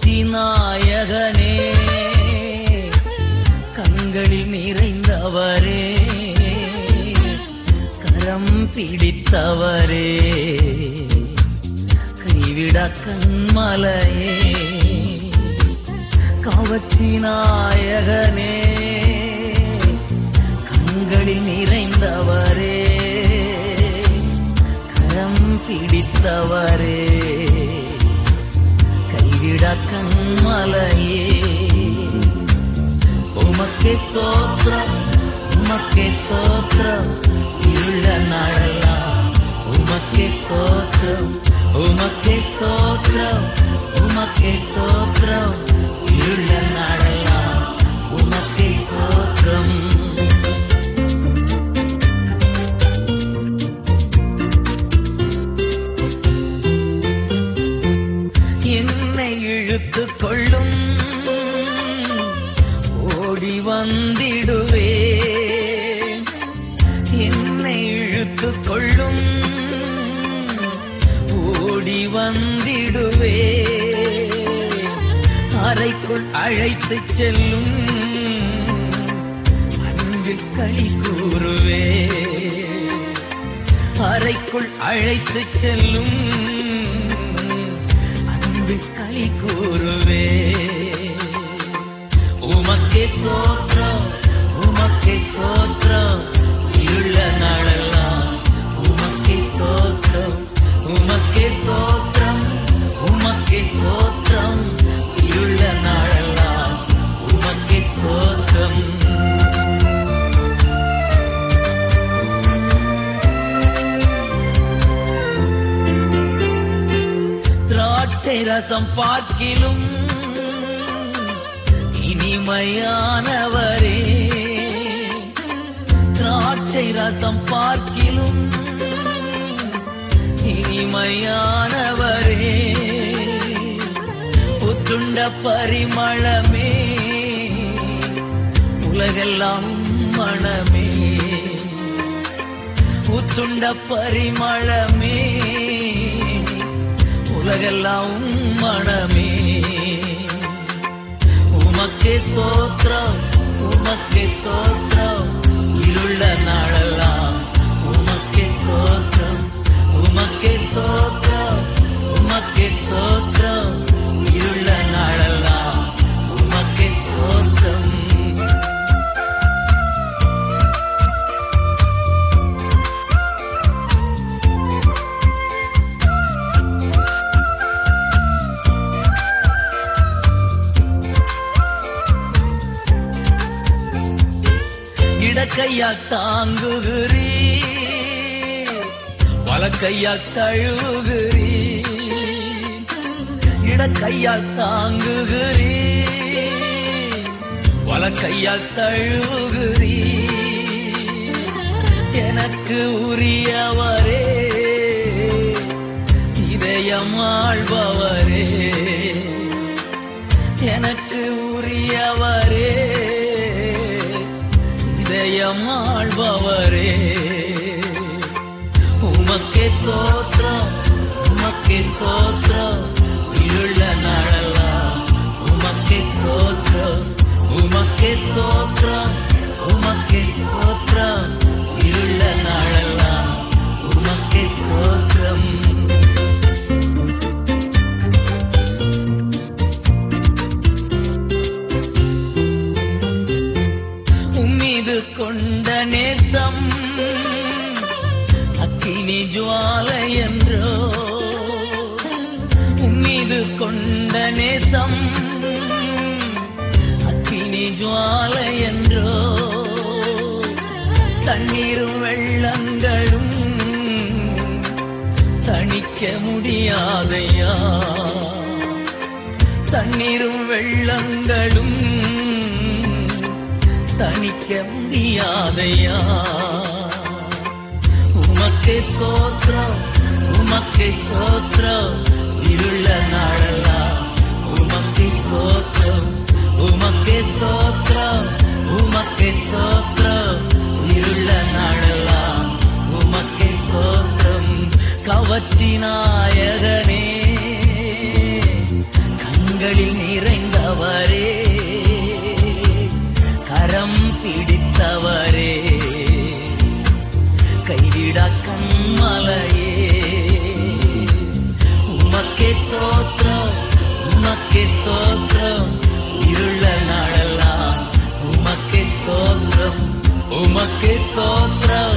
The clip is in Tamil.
கவர்ச்சி நாயகனே கண்களில் நிறைந்தவரே கரம் பிடித்தவரே கைவிட கண்மலையே கவர்ச்சி நாயகனே கண்களில் நிறைந்தவரே கரம் பிடித்தவரே கைவிட கண்மலையே உமக்கே ஸ்தோத்திரம் உமக்கே ஸ்தோத்திரம் இருள நாளெல்லாம் உமக்கே ஸ்தோத்திரம் உமக்கே ஸ்தோத்திரம் உமக்கே ஸ்தோத்திரம் இருள நாளெல்லாம் உமக்கே ஸ்தோத்திரம் என்னை இழுத்துக் கொள்ளும் ஓடி வந்திடுவே என்னை இழுத்துக் கொள்ளும் ஓடி வந்திடுவே அறைக்குள் அழைத்துச் செல்லும் அன்பில் களி கூறுவே அறைக்குள் அழைத்துச் செல்லும் அன்பில் களி கூறுவே உமக்கே சோத்திரம் உமக்கே சோத்திரம் இருள நாளெல்லாம் உமக்கே சோத்திரம் உமக்கே சோத்திரம் உமக்கே சோத்திரம் இருள நாளெல்லாம் உமக்கே சோத்திரம் திராட்சை ரசம் பார்க்கிலும் இனிமையானவரே திராட்சை ரசம் பார்க்கிலும் இனிமையானவரே புத்துண்ட பரிமளமே உலகெல்லாம் மனமே புத்துண்ட பரிமளமே உலகெல்லாம் மனமே உமக்கே சோத்திரம் உமக்கே சோத்திரம் இருள நாளெல்லாம் உமக்கே சோத்திரம் உமக்கே சோத்திரம் உமக்கே சோத்திரம் இருள நாளெல்லாம் உமக்கே சோத்திரம் இடக்கையா தாங்குகிறீ வலக்கையா தழுவுகிறீ இடக்கையா தாங்குகிறீ வலக்கையா தழுவுகிறீ எனக்கு உரியவரே இதயமாழ்பவரே எனக்கு உரியவரே இதயமாழ்பவரே உமக்கே சோத்திரம் உமக்கே சோத்திரம் இருள நாளெல்லாம் உமக்கே சோத்திரம் உமக்கே சோத்திரம் உமக்கே சோத்திரம் இருள நாளெல்லாம் உமக்கே சோத்திரம் உம்மீது கொண்ட நேசம் அக்கினி ஜுவாலை என்றோ உம்மீது கொண்ட நேசம் அக்கினி ஜுவாலை என்றோ தண்ணீரும் வெள்ளங்களும் தணிக்க முடியாதையா தண்ணீரும் வெள்ளங்களும் தணிக்க முடியாதையா உமக்கே சோத்திரம் உமக்கே சோத்திரம் இருள நாளெல்லாம் உமக்கே சோத்திரம் உமக்கே சோத்திரம் உமக்கே சோத்திரம் இருள நாளெல்லாம் உமக்கே சோத்திரம் கவச்சி நாயகனே கண்கள் கண்களில் நிறைந்தவரே கரம் பிடித்தவரே கைவிடா கண்மலையே உமக்கே ஸ்தோத்திரம் உமக்கே ஸ்தோத்திரம் இருள நாளெல்லாம் உமக்கே ஸ்தோத்திரம் உமக்கே ஸ்தோத்திரம்